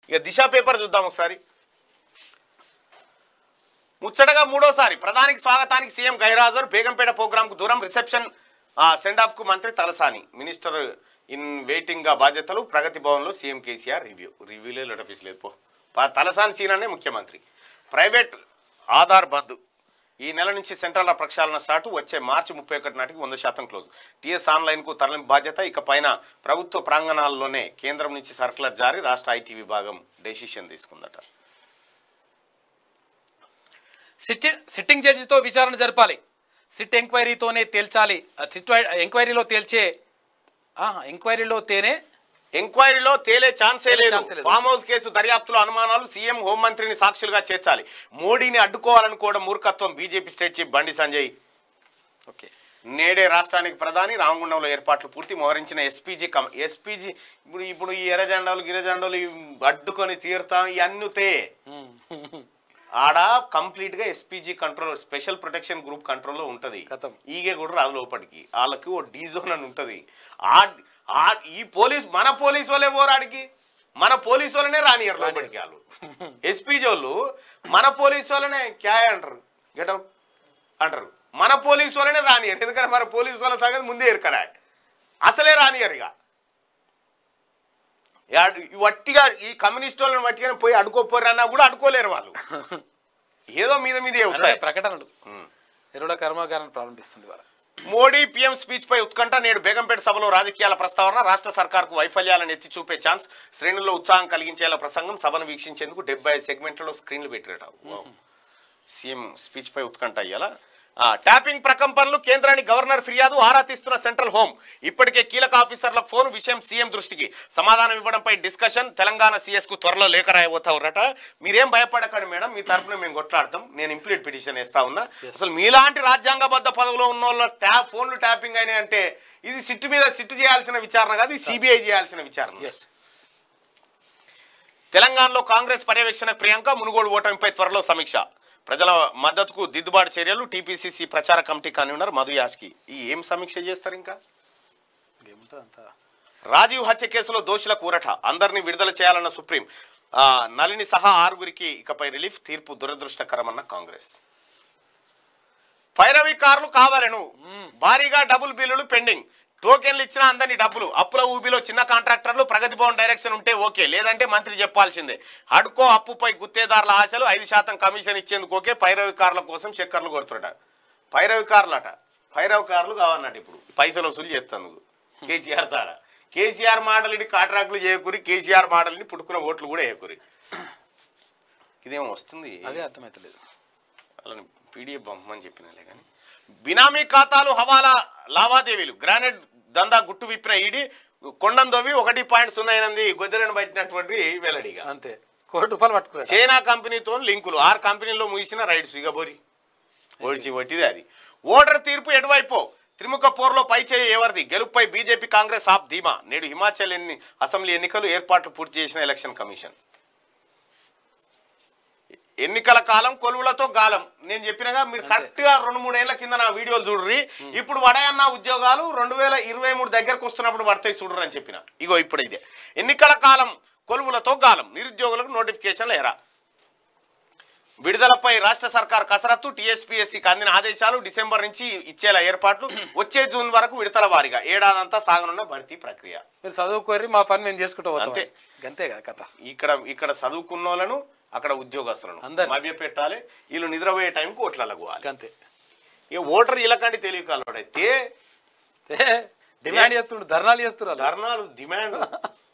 ఇక దిశ పేపర్ చూద్దాం ఒకసారి ముచ్చటగా మూడోసారి ప్రధానికి స్వాగతానికి సీఎం గైరాజర్ బేగంపేట ప్రోగ్రాంకు దూరం రిసెప్షన్ సెండ్ ఆఫ్ కు మంత్రి తలసాని మినిస్టర్ ఇన్ వెయిటింగ్ గా బాధ్యతలు ప్రగతి భవన్లో సీఎం కేసీఆర్ రివ్యూ రివ్యూలే లొడపిసలేదు పో ప- తలసాని సీననే ముఖ్యమంత్రి ప్రైవేట్ ఆధార్ బంద్ ఈ నెల నుంచి సెంట్రల్ ప్రక్షాళన స్టార్ట్ వచ్చే మార్చి ముప్పై ఒకటి నాటికి వంద శాతం క్లోజ్ టీఎస్ ఆన్లైన్కు తరలింపు బాధ్యత ఇక పైన ప్రభుత్వ ప్రాంగణాల్లోనే కేంద్రం నుంచి సర్కులర్ జారీ రాష్ట్ర ఐటీ విభాగం డెసిషన్ తీసుకుందట సిట్టి సిట్టింగ్ జడ్జితో విచారణ జరపాలి సిట్ ఎంక్వైరీతోనే తేల్చాలి ఆ సిట్ ఎంక్వైరీలో తేల్చే ఆ, ఎంక్వైరీలో తేనే ఎంక్వైరీలో తేలే ఛాన్సే లేదు ఛాన్సే లేదు. ఫామ్ హౌస్ కేసు దర్యాప్తులో అనుమానాలు సీఎం హోంమంత్రిని సాక్షులుగా చేర్చాలి మోడీని అడ్డుకోవాలనుకోవడం మూర్ఖత్వం బీజేపీ స్టేట్ చీఫ్ బండి సంజయ్ ఓకే నేడే రాష్ట్రానికి ప్రధాని రామగుండంలో ఏర్పాట్లు పూర్తి మోహరించిన ఎస్పీజీ కమ ఎస్పీజీ ఇప్పుడు ఇప్పుడు ఈ ఎర్రజెండాలు గిరజెండాలు ఇవి అడ్డుకొని తీరుతాం ఇవన్నుతే ఆడ కంప్లీట్ గా SPG control special protection group కంట్రోల్లో ఉంటది కథం. ఈగే కూడా రాదు లోపలికి వాళ్ళకి ఓ డీ జోన్ అని ఉంటది ఆ ఆ ఈ పోలీస్ మన పోలీసు వాళ్ళే పోరాడికి మన పోలీసు వాళ్ళనే రానియరు లోపలికి వాళ్ళు ఎస్పీజీ వాళ్ళు మన పోలీసు వాళ్ళనే క్యా అంటారు గెటౌట్ అంటారు మన పోలీసు వాళ్ళనే రానియరు ఎందుకంటే మన పోలీసు వాళ్ళ సంగతి ముందే ఎరకరా అసలే రానియరు ఇక యాడ్- ఈ వట్టిగా ఈ కమ్యూనిస్ట్ వాళ్ళని వట్టిగానే పోయి అడుకోపోరు అన్నా కూడా అడుకోలేరు వాళ్ళు ఏదో మీద మీద అంటే అవుతాయి ప్రకటనలు ఎరువుల కర్మాగారాన్ని ప్రారంభిస్తుంది వాళ్ళ మోడీ పీఎం స్పీచ్ పై ఉత్కంఠ నేడు బేగంపేట సభలో రాజకీయాల ప్రస్తావన రాష్ట్ర సర్కార్కు వైఫల్యాలను ఎత్తి చూపే ఛాన్స్ శ్రేణుల్లో ఉత్సాహం కలిగించేలా ప్రసంగం సభను వీక్షించేందుకు డెబ్బై సెగ్మెంట్లలో స్క్రీన్లు పెట్టారట వావ్. సీఎం స్పీచ్ పై ఉత్కంఠ అయ్యాలా ఆ, ట్యాపింగ్ ప్రకంపనలు కేంద్రానికి గవర్నర్ ఫిర్యాదు ఆరా తీస్తున్న సెంట్రల్ హోం ఇప్పటికే కీలక ఆఫీసర్ల ఫోన్ విషయం సీఎం దృష్టికి సమాధానం ఇవ్వడంపై డిస్కషన్ తెలంగాణ సీఎస్ కు త్వరలో లేఖ రాయబోతావురట మీరేం భయపడకండి మేడం మీ తరపున మేము కొట్లాడతాం నేను ఇంప్లీట్ పిటిషన్ వేస్తా ఉన్నా అసలు మీలాంటి రాజ్యాంగబద్ధ పదవిలో ఉన్న వాళ్ళ ట్యాప్ ఫోన్లు ట్యాపింగ్ అయినాయి అంటే ఇది సిట్టు మీద సిట్టు చేయాల్సిన విచారణ కాదు ఇది సిబిఐ చేయాల్సిన విచారణ ఎస్ తెలంగాణలో కాంగ్రెస్ పర్యవేక్షణ ప్రియాంక మునుగోడు ఓటమిపై త్వరలో సమీక్ష ప్రజల మద్దతుకు దిద్దుబాటు చర్యలు టీపీసీసీ ప్రచార కమిటీ కన్వీనర్ మధు యాష్కి ఈ ఏం సమీక్ష చేస్తారు ఇంకా ఏముంటుంది అంతా రాజీవ్ హత్య కేసులో దోషులకు ఊరట అందరినీ విడుదల చేయాలన్న సుప్రీం ఆ, నలిని సహా ఆరుగురికి ఇకపై రిలీఫ్ తీర్పు దురదృష్టకరమన్న కాంగ్రెస్ ఫైరవి కార్లు కావాలను భారీగా డబుల్ బిల్లులు పెండింగ్ టోకెన్లు ఇచ్చిన అందరినీ డబ్బులు అప్పుల ఊబిలో చిన్న కాంట్రాక్టర్లు ప్రగతి భవన్ డైరెక్షన్ ఉంటే ఓకే లేదంటే మంత్రి చెప్పాల్సిందే అడ్కో అప్పుపై గుత్తేదారుల ఆశలు ఐదు శాతం కమిషన్ ఇచ్చేందుకు ఓకే పైరవి కార్ల కోసం చక్కర్లు కొడుతుడట పైరవి కార్లట పైరవి కార్లు కావన్నట్టు ఇప్పుడు పైసలు వసూలు చేస్తందుకు కేసీఆర్ తార కేసీఆర్ మాటలని కాంట్రాక్టులు చేయకూరి కేసీఆర్ మాటలని పుట్టుకున్న ఓట్లు కూడా వేయకూరి ఇదేమో వస్తుంది అదే అర్థమవుతలేదు వాళ్ళని పీడిఎఫ్ పంపమని చెప్పినలే కానీ బినామీ ఖాతాలు హవాలా లావాదేవీలు గ్రానైట్ దందా గుట్టు విప్పిన ఈడీ కొండందోవి ఒకటి పాయింట్ సున్నా ఎనిమిది గొద్దెలను పట్టినటువంటి వెల్లడిగా అంతే కోటి రూపాయలు పట్టుకున్నారు చైనా కంపెనీతో లింకులు ఆరు కంపెనీల్లో ముగిసిన రైడ్స్ ఇక బోరి ఓడిచి వట్టిది అది ఓటర్ తీర్పు ఎటువైపో త్రిముఖ పోర్లో పై చేయి ఎవరిది గెలుపుపై బీజేపీ కాంగ్రెస్ ఆప్ ధీమా నేడు హిమాచల్ ఎన్ని అసెంబ్లీ ఎన్నికలు ఏర్పాట్లు పూర్తి చేసిన ఎలక్షన్ కమిషన్ ఎన్నికల కాలం కొలువులతో గాలం నేను చెప్పినగా మీరు కరెక్ట్ గా రెండు మూడు ఏళ్ల కింద నా వీడియోలు చూడ్రి ఇప్పుడు వడయన్న ఉద్యోగాలు రెండు వేల ఇరవై మూడు దగ్గరకు వస్తున్నప్పుడు పడతాయి చూడరు అని చెప్పిన ఇగో ఇప్పుడు ఇదే ఎన్నికల కాలం కొలువులతో గాలం నిరుద్యోగులకు నోటిఫికేషన్లు ఎరా విడుదలపై రాష్ట్ర సర్కార్ కసరత్తు టీఎస్పీఎస్సీకి అందిన ఆదేశాలు డిసెంబర్ నుంచి ఇచ్చేలా ఏర్పాట్లు వచ్చే జూన్ వరకు విడతల వారీగా ఏడాదంతా సాగనున్న భర్తీ ప్రక్రియ మీరు చదువుకోర్రి మా పని మేము చేసుకుంటూ పోతాం అంతే. అంతే కదా కథ ఇక్కడ ఇక్కడ చదువుకున్న వాళ్ళను అక్కడ ఉద్యోగస్తులను అందరిని. మభ్య పెట్టాలి వీళ్ళు నిద్రపోయే టైంకి ఓట్లలో పోవాలి అంతే ఇక ఓటర్ వీళ్ళకంటే తెలియకాలవాడైతే ఏ, డిమాండ్ చేస్తుండ్రు ధర్నాలు చేస్తున్నారు ధర్నాలు డిమాండ్